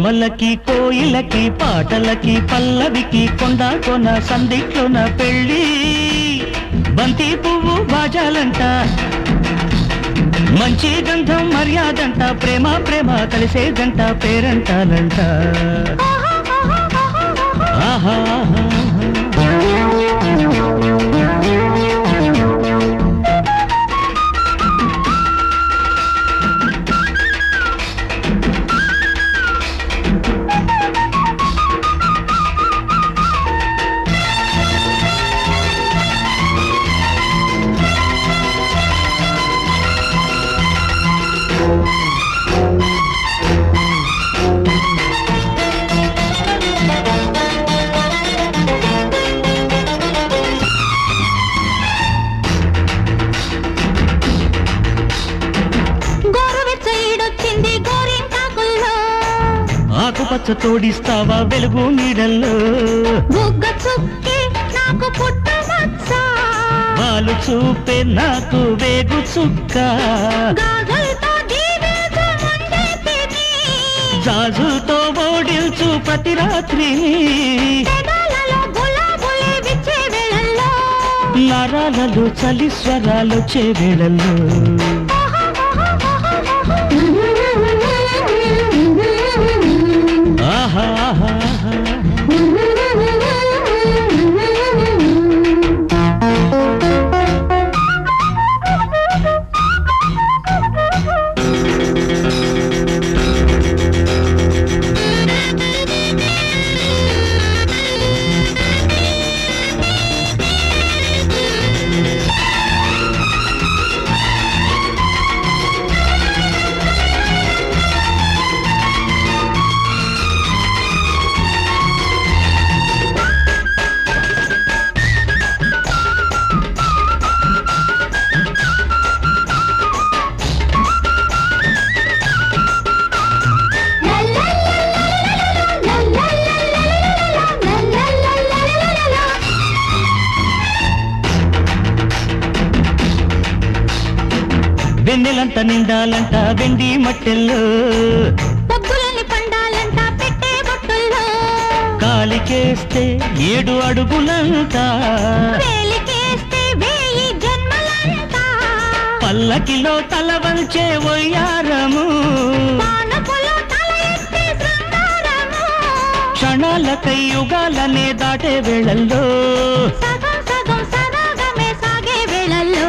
కొమ్మలకి కోయిలకి పాటలకి పల్లవికి కొండ కొన సందిట్లోన పెళ్ళి బంతి పువ్వు బాజాలంట మంచి గంధం మర్యాదంట ప్రేమ ప్రేమ కలిసేదంట పేరంటాలంట ఆహా గోరువెచ్చ ఈడొచ్చింది గోరింటాకుల్లో ఆకుపచ్చ తోడిస్తావా వెలుగు నీడల్లో బుగ్గ చుక్కి నాకు పుట్టమచ్చ వాళ్ళు చూపే నాకు వేగు చుక్క గాజులతో దీవించమంటే తిని జాజుతో ఓడిల్చు ప్రతి రాత్రిని పెదాలలో గులాబులే విచ్చే వేళల్లో నరాలలో చలి స్వరాలు చేవేళల్లో ఆహా ఆహా, ఆహా. వెన్నెలంట నిండాలంట వెండి మట్టెల్లో పొగ్గులని పండాలంట పెట్టే బొట్టుల్లో కాలికేస్తే ఏడు అడుగులంట వేలికేస్తే వేయి జన్మలంట పల్లకిలో తల వంచే ఒయ్యారము పానుపులో తల ఎత్తే శృంగారము క్షణాలకై యుగాలనే దాటే వేళల్లో సగం సగం సరాగమే సాగే వేళల్లో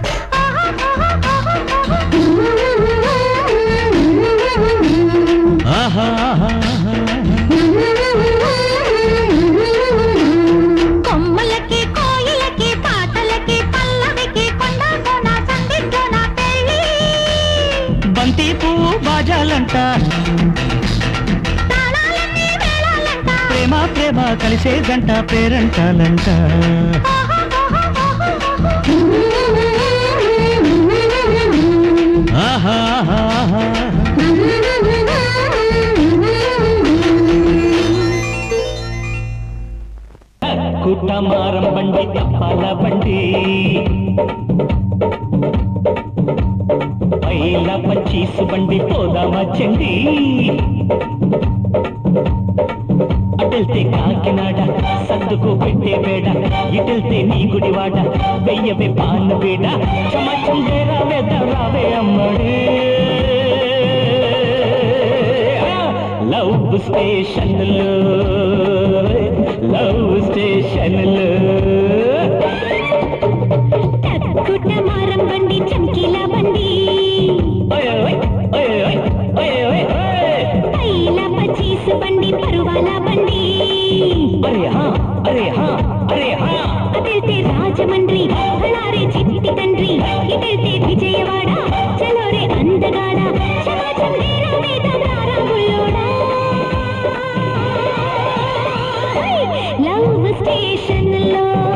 ఆహా ఆహా, ఆహా. కొమ్మలకి కోయిలకి పాటలకి పల్లవికి కొండ కోన సందిగ్ధన పెళ్ళి బంతి పువ్వు బాజాలంట తాళాలన్నీ వేళాలంట ప్రేమ ప్రేమ కలిసే గంట పేరంటాలంట ఆహా ఆహా, ఆహా. కుట్టమారం బండి తప్పాల బండి పైల పచ్చీసు బండి పోదామా చండి అటెళ్తే కాకినాడ సర్దుకు పెట్టే వేడ ఇటెళ్తే నీ గుడివాడ వెయ్యవే పాను వేడ చమచం వేరా వేద రావే అమ్మడే లవ్ స్టేషన్లో లవ్ స్టేషన్లో కుట్టమారం బండి చంకీల బండి ఓయ్ ఓయ్ ఓయ్ ఓయ్ ఓయ్ ఓయ్ ఓయ్ పైల పచ్చీసు బండి పరువాల బండి అరే హా అరే హా అరే హా అటెళ్తే రాజమండ్రి అలారే చిట్టి తండ్రి ఇటెళ్తే విజయవాడ చలోరే అందగాడ చమాచం నేరా మీద రారా బుల్లోడా లవ్ స్టేషన్ లో